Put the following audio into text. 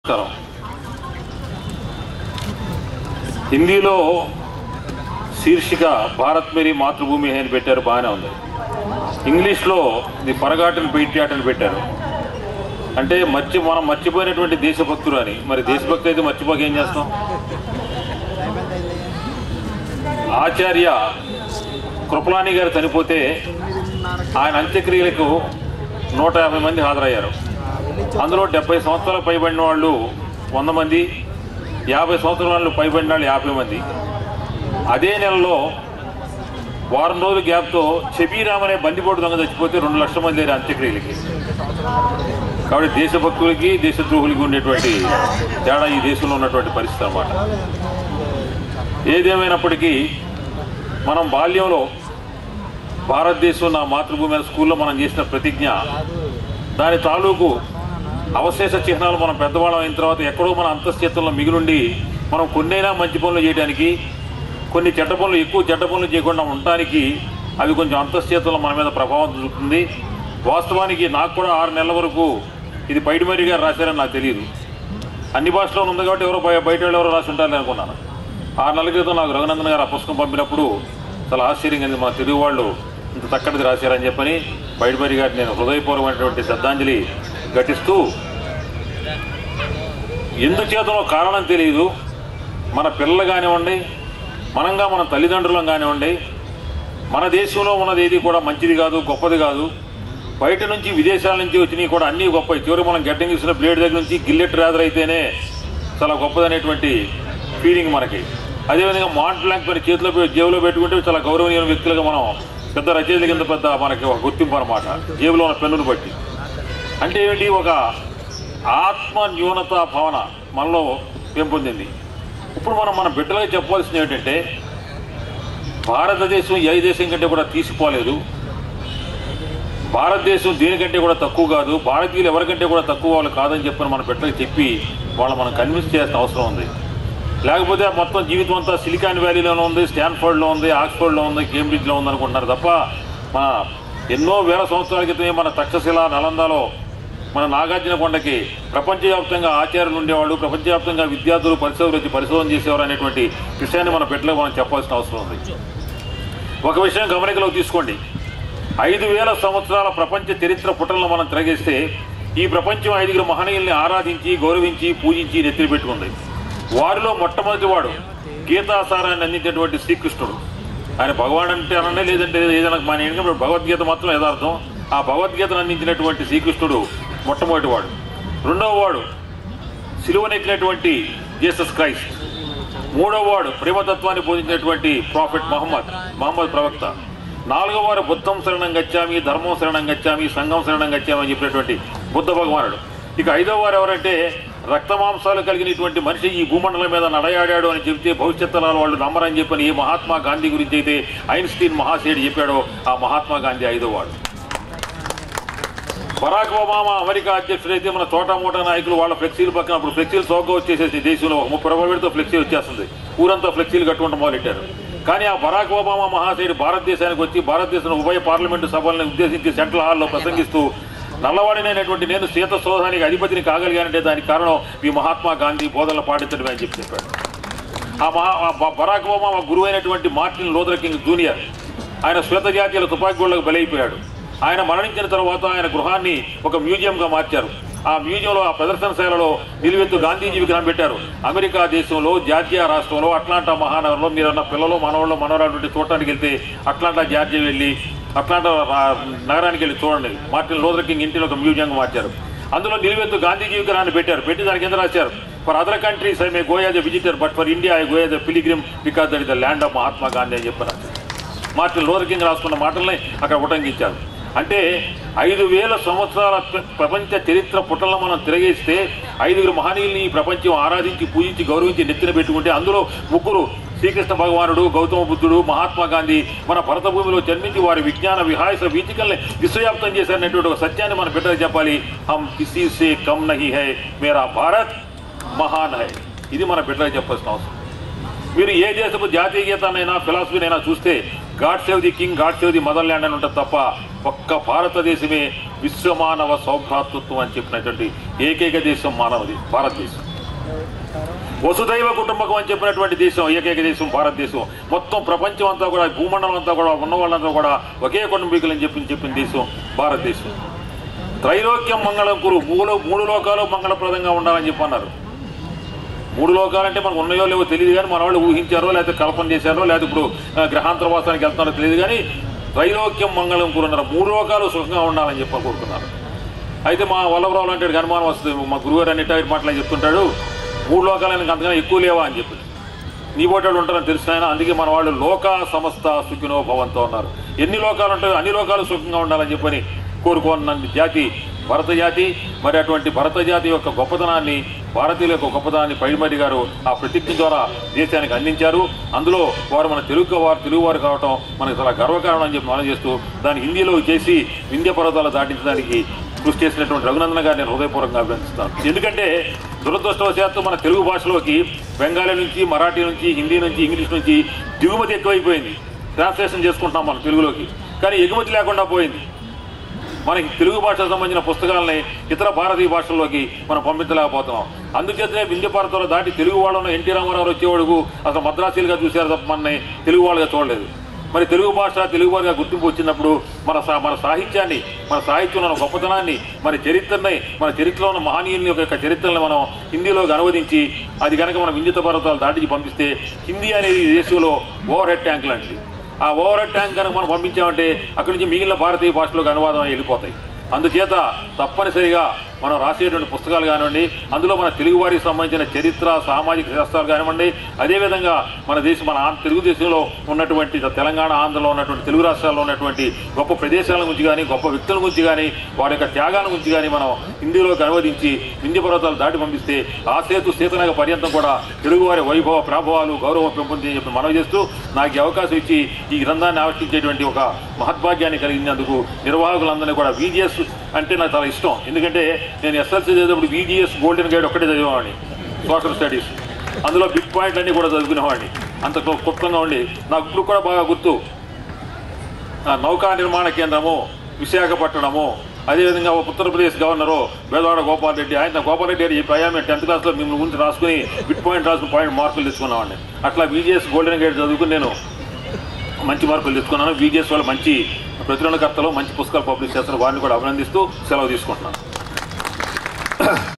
నమస్కారం హిందీలో శీర్షిక భారత్ మేరీ మాతృభూమి అని పెట్టారు బాగానే ఉంది ఇంగ్లీష్లో ది ఫరగాటన్ పెయిట్రియాట్ అని పెట్టారు అంటే మర్చి మనం మర్చిపోయినటువంటి దేశభక్తులు అని మరి దేశభక్తి అయితే మర్చిపోక ఏం చేస్తాం ఆచార్య కృపలాని గారు చనిపోతే ఆయన అంత్యక్రియలకు నూట యాభై మంది హాజరయ్యారు అందులో డెబ్బై సంవత్సరాలు పైబడిన వాళ్ళు వంద మంది యాభై సంవత్సరాల వాళ్ళు పైబడిన వాళ్ళు యాభై మంది అదే నెలలో వారం రోజుల గ్యాప్తో చెబీరామ్ అనే బందిపోటు దొంగ చచ్చిపోతే రెండు లక్షల మంది లేరు అంత్యక్రియలకి కాబట్టి దేశభక్తులకి దేశద్రోహులకి ఉండేటువంటి తేడా ఈ దేశంలో ఉన్నటువంటి పరిస్థితి అన్నమాట ఏదేమైనప్పటికీ మనం బాల్యంలో భారతదేశం నా మాతృభూమి అనే స్కూల్లో మనం చేసిన ప్రతిజ్ఞ దాని తాలూకు అవశేష చిహ్నాలు మనం పెద్దవాళ్ళం అయిన తర్వాత ఎక్కడో మన అంతఃచేతంలో మిగిలుండి మనం కొన్నైనా మంచి పనులు చేయడానికి కొన్ని చెడ్డ పనులు ఎక్కువ చెడ్డ పనులు చేయకుండా ఉండటానికి అవి కొంచెం అంతఃచేతంలో మన మీద ప్రభావం చూపుతుంది వాస్తవానికి నాకు కూడా ఆరు నెలల వరకు ఇది బయటమరి గారు రాశారని నాకు తెలియదు అన్ని భాషలో ఉంది కాబట్టి ఎవరో బయ- బయట వాళ్ళు ఎవరో రాసి ఉంటారని అనుకున్నాను ఆరు నెలల క్రితం నాకు రఘునందన్ గారు ఆ పుస్తకం పంపినప్పుడు చాలా ఆశ్చర్యంగా ఉంది మన తెలుగు వాళ్ళు ఇంత చక్కటిది రాశారని చెప్పని బయటమరి గారికి నేను హృదయపూర్వమైనటువంటి శ్రద్ధాంజలి ఘటిస్తూ ఎందుచేతనో కారణం తెలియదు మన పిల్లలు కానివ్వండి మనంగా మన తల్లిదండ్రులం కానివ్వండి మన దేశంలో ఉన్నది ఏది కూడా మంచిది కాదు గొప్పది కాదు బయట నుంచి విదేశాల నుంచి వచ్చినవి కూడా అన్నీ గొప్ప చివరి మనం గడ్డం గీసిన బ్లేడ్ దగ్గర నుంచి గిల్లెట్ రేదర్ అయితేనే చాలా గొప్పదనేటువంటి ఫీలింగ్ మనకి అదేవిధంగా మాంట్ బ్లాంక్ పని చేతిలో పె- జేబులో పెట్టుకుంటే చాలా గౌరవనీయ వ్యక్తులుగా మనం పెద్ద రచయిత కింద పెద్ద మనకి ఒక గుర్తింపు అనమాట జేబులో ఉన్న పెన్నును బట్టి అంటే ఏమిటి ఒక ఆత్మ న్యూనత భావన మనలో పెంపొందింది ఇప్పుడు మనం మన బిడ్డలకు చెప్పాల్సింది ఏంటంటే భారతదేశం ఏ దేశం కంటే కూడా తీసిపోలేదు భారతదేశం దేనికంటే కూడా తక్కువ కాదు భారతీయులు ఎవరికంటే కూడా తక్కువ వాళ్ళు కాదని చెప్పని మన బిడ్డలకు చెప్పి వాళ్ళని మనం కన్విన్స్ చేయాల్సిన అవసరం ఉంది లేకపోతే మొత్తం జీవితం అంతా సిలికాన్ వ్యాలీలోనే ఉంది స్టాన్ఫర్డ్లో ఉంది ఆక్స్ఫర్డ్లో ఉంది కేంబ్రిడ్జ్లో ఉంది అనుకుంటున్నారు తప్ప మన ఎన్నో వేల సంవత్సరాల క్రితమే మన తక్షశిల నలందలో మన నాగార్జున కొండకి ప్రపంచవ్యాప్తంగా ఆచార్యులు ఉండేవాళ్ళు ప్రపంచవ్యాప్తంగా విద్యార్థులు పరిశోధన వచ్చి పరిశోధన చేసేవారు అనేటువంటి విషయాన్ని మన బిడ్డలకు మనం చెప్పాల్సిన అవసరం ఉంది ఒక విషయం గమనికలోకి తీసుకోండి ఐదు వేల సంవత్సరాల ప్రపంచ చరిత్ర పుటలను మనం తిరగేస్తే ఈ ప్రపంచం ఐదుగురు మహనీయుల్ని ఆరాధించి గౌరవించి పూజించి నెత్తిన పెట్టుకుంది వారిలో మొట్టమొదటి వాడు గీతాసారాన్ని అందించేటువంటి శ్రీకృష్ణుడు ఆయన భగవాన్ అంటే అనండి లేదంటే ఏదైనా మన ఎందుకంటే భగవద్గీత మాత్రం యథార్థం ఆ భగవద్గీతను అందించినటువంటి శ్రీకృష్ణుడు మొట్టమొదటి వాడు రెండవ వాడు సిలువనెక్కినటువంటి జీసస్ క్రైస్ట్ మూడవ వాడు ప్రేమతత్వాన్ని బోధించినటువంటి ప్రాఫెట్ మహమ్మద్ మహమ్మద్ ప్రవక్త నాలుగవ వారు బుద్ధం శరణం గచ్చామి ధర్మం శరణం గచ్చామి సంఘం శరణం గచ్చామి అని చెప్పినటువంటి బుద్ధ భగవానుడు ఇక ఐదవ వారు ఎవరంటే రక్తమాంసాలు కలిగినటువంటి మనిషి ఈ భూమండలం మీద నడయాడాడు అని చెబితే భవిష్యత్ తరాల వాళ్ళు నమ్మరని చెప్పని ఏ మహాత్మా గాంధీ గురించి అయితే ఐన్స్టీన్ మహాశయుడు చెప్పాడో ఆ మహాత్మా గాంధీ ఐదవ వాడు బరాక్ ఒబామా అమెరికా అధ్యక్షుడైతే మన తోట మోటా నాయకులు వాళ్ళ ఫ్లెక్సీలు పక్కన అప్పుడు ఫ్లెక్సీలు చౌకగా వచ్చేసేసి దేశంలో ఒక ముప్పై రూపాయల పెడితే ఫ్లెక్సీ వచ్చేస్తుంది ఊరంతా ఫ్లెక్సీలు కట్టుకుంటూ మొదలెట్టారు కానీ ఆ బరాక్ ఒబామా మహాశయుడు భారతదేశానికి వచ్చి భారతదేశం ఉభయ పార్లమెంటు సభలను ఉద్దేశించి సెంట్రల్ హాల్లో ప్రసంగిస్తూ నల్లవాడినైనటువంటి నేను సీత సోదానికి అధిపతిని కాగలిగానంటే దానికి కారణం ఈ మహాత్మా గాంధీ బోధనలు పాటించడమే అని చెప్పి చెప్పాడు ఆ మహా ఆ బ- బరాక్ ఒబామా గురువు అయినటువంటి మార్టిన్ లోథర్ కింగ్ జూనియర్ ఆయన శ్వేత జాతీయుల తుపాకీ గోళ్లకు బలైపోయాడు ఆయన మరణించిన తర్వాత ఆయన గృహాన్ని ఒక మ్యూజియంగా మార్చారు ఆ మ్యూజియంలో ఆ ప్రదర్శనశాలలో నిలువెత్తు గాంధీజీ విగ్రహం పెట్టారు అమెరికా దేశంలో జార్జియా రాష్ట్రంలో అట్లాంటా మహానగరంలో మీరన్న పిల్లలు మనవాళ్ళు మనవరాలు నుండి చూడటానికి వెళ్తే అట్లాంటా జార్జియా వెళ్ళి అట్లాంటా రా- నగరానికి వెళ్ళి చూడండి మార్టిన్ లోథర్ కింగ్ ఇంటిని ఒక మ్యూజియంగా మార్చారు అందులో నిలువెత్తు గాంధీజీ విగ్రహాన్ని పెట్టారు పెట్టి దాని కింద రాశారు for other countries I may go as a visitor but for India I go as a pilgrim because that is the land of Mahatma Gandhi అని చెప్పారు మార్టిన్ లోథర్ కింగ్ రాసుకున్న మాటల్ని అక్కడ ఉటంకించారు అంటే ఐదు వేల సంవత్సరాల ప్ర- ప్రపంచ చరిత్ర పుటలను మనం తిరగేస్తే ఐదుగురు మహనీయుల్ని ఈ ప్రపంచం ఆరాధించి పూజించి గౌరవించి నెత్తిన పెట్టుకుంటే అందులో ముగ్గురు శ్రీకృష్ణ భగవానుడు గౌతమ బుద్ధుడు మహాత్మా గాంధీ మన భరత భూమిలో జన్మించి వారి విజ్ఞాన విహాయస వీచికల్ని విశ్వవ్యాప్తం చేశారనేటువంటి ఒక సత్యాన్ని మన బిడ్డలు చెప్పాలి హమ్ కిసీ సే కమ్ నహి హై మేరా భారత్ మహాన్ హై ఇది మన బిడ్డలకు చెప్పాల్సిన అవసరం మీరు ఏ దేశపు జాతీయ గీతాన్నైనా ఫిలాసఫీనైనా చూస్తే God save the king God save the mother land అని ఉంటుంది తప్ప ఒక్క భారతదేశమే విశ్వమానవ సౌభ్రాతృత్వం అని చెప్పినటువంటి ఏకైక దేశం మానవది భారతదేశం వసుదైవ కుటుంబకం అని చెప్పినటువంటి దేశం ఏకైక దేశం భారతదేశం మొత్తం ప్రపంచం అంతా కూడా భూమండలం అంతా కూడా ఉన్న వాళ్ళంతా కూడా ఒకే కుటుంబీకులు అని చెప్పి చెప్పిన దేశం భారతదేశం త్రైలోక్యం మంగళం కురు మూడు మూడు లోకాలు మంగళప్రదంగా ఉండాలని చెప్పి అన్నారు మూడు లోకాలంటే మనకు ఉన్నాయో లేవో తెలియదు కానీ మన వాళ్ళు ఊహించారో లేకపోతే కల్పన చేశారో లేకపోతే ఇప్పుడు ఆ, గ్రహాంతరవాసానికి వెళ్తున్నారో తెలియదు కానీ త్రైలోక్యం మంగళం కురు అన్నారు మూడు లోకాలు సుఖంగా ఉండాలని చెప్పి కోరుకున్నారు అయితే మా వల్లభరావు లాంటి అనుమానం వస్తుంది మా గురుగారు అన్నిటి మాటలు చెప్తుంటాడు మూడు లోకాలకి అంతగా ఎక్కువ లేవా అని చెప్పి నీ పోటాడు ఉంటారని తెలిసిన ఆయన అందుకే మన వాళ్ళు లోక సమస్త సుఖినో భవంతో ఉన్నారు ఎన్ని లోకాలు ఉంటాయో అన్ని లోకాలు సుఖంగా ఉండాలని చెప్పని కోరుకున్న జాతి భరత జాతి మరి అటువంటి భరత జాతి యొక్క గొప్పతనాన్ని భారతీయుల యొక్క గొప్పతనాన్ని పైడిమరి గారు ఆ ప్రతిజ్ఞ ద్వారా దేశానికి అందించారు అందులో వారు మన తెలుగు వారు తెలుగు వారు కావటం మనకు చాలా గర్వకారణం అని చెప్పి మనం చేస్తూ దాన్ని హిందీలో చేసి వింధ్య పర్వతాలు దాటించడానికి కృషి చేసినటువంటి రఘునందన గారిని హృదయపూర్వకంగా అభినందిస్తాను ఎందుకంటే దురదృష్టవశాత్తు మన తెలుగు భాషలోకి బెంగాలీ నుంచి మరాఠీ నుంచి హిందీ నుంచి ఇంగ్లీష్ నుంచి దిగుమతి ఎక్కువైపోయింది ట్రాన్స్లేషన్ చేసుకుంటున్నాం మనం తెలుగులోకి కానీ ఎగుమతి లేకుండా పోయింది మనకి తెలుగు భాషకు సంబంధించిన పుస్తకాలని ఇతర భారతీయ భాషల్లోకి మనం పంపించలేకపోతున్నాం అందుచేతనే వింధ్య భారతంలో దాటి తెలుగు వాళ్ళను ఎన్టీ రామారావు వచ్చేవాడుకు అసలు మద్రాసీలుగా చూశారు తప్ప మనని తెలుగు వాళ్ళుగా చూడలేదు మరి తెలుగు భాష తెలుగు వారిగా గుర్తింపు వచ్చినప్పుడు మన సా- మన సాహిత్యాన్ని మన సాహిత్యంలో ఉన్న గొప్పతనాన్ని మన చరిత్రని మన చరిత్రలో ఉన్న మహనీయుల యొక్క చరిత్రని మనం హిందీలోకి అనువదించి అది కనుక మనం వింజిత పర్వతాలు దాటికి పంపిస్తే హిందీ అనేది ఈ దేశంలో ఓవర్ హెడ్ ట్యాంక్ లాంటిది ఆ ఓవర్ హెడ్ ట్యాంక్ కనుక మనం పంపించామంటే అక్కడి నుంచి మిగిలిన భారతీయ భాషలోకి అనువాదం అయి వెళ్ళిపోతాయి అందుచేత తప్పనిసరిగా మనం రాసేటువంటి పుస్తకాలు కానివ్వండి అందులో మన తెలుగు వారికి సంబంధించిన చరిత్ర సామాజిక శాస్త్రాలు కానివ్వండి అదేవిధంగా మన దేశం మన ఆంధ్ర తెలుగుదేశంలో ఉన్నటువంటి తెలంగాణ ఆంధ్రలో ఉన్నటువంటి తెలుగు రాష్ట్రాల్లో ఉన్నటువంటి గొప్ప ప్రదేశాల గురించి కానీ గొప్ప వ్యక్తుల గురించి కానీ వారి యొక్క త్యాగాల గురించి కానీ మనం హిందీలోకి అనువదించి వింధ్య పర్వతాలు దాటి పంపిస్తే ఆ సేతు సీతనగ పర్యంతం కూడా తెలుగువారి వైభవ ప్రాభవాలు గౌరవం పెంపొంది చెప్పి మనం చేస్తూ నాకు ఈ అవకాశం ఇచ్చి ఈ గ్రంథాన్ని ఆవిష్కరించేటువంటి ఒక మహద్భాగ్యాన్ని కలిగినందుకు నిర్వాహకులందరినీ కూడా వీజిఎస్ అంటే నాకు చాలా ఇష్టం ఎందుకంటే నేను ఎస్ఎల్సీ చదివేటప్పుడు వీజిఎస్ గోల్డెన్ గైడ్ ఒక్కటే చదివేవాడిని సోషల్ స్టడీస్ అందులో బిగ్ పాయింట్ అన్ని కూడా చదువుకునేవాడిని అంత క్లు- క్లుప్తంగా ఉండి నాకు ఇప్పుడు కూడా బాగా గుర్తు ఆ నౌకా నిర్మాణ కేంద్రము విశాఖపట్నము అదేవిధంగా ఉత్తరప్రదేశ్ గవర్నరు బేదవాడ గోపాల్ రెడ్డి ఆయన గోపాల్ రెడ్డి గారు చెప్పి అయ్యా మేము టెన్త్ క్లాస్లో మిమ్మల్ని గురించి రాసుకుని బిట్ పాయింట్ రాసుకుని పాయింట్ మార్కులు తెచ్చుకున్నామండి అట్లా బీజేఎస్ గోల్డెన్ గైడ్ చదువుకుని నేను మంచి మార్కులు తెచ్చుకున్నాను బీజేఎస్ వాళ్ళు మంచి ప్రచురణకర్తలు మంచి పుస్తకాలు పబ్లిష్ చేస్తారు వారిని కూడా అభినందిస్తూ సెలవు తీసుకుంటున్నాను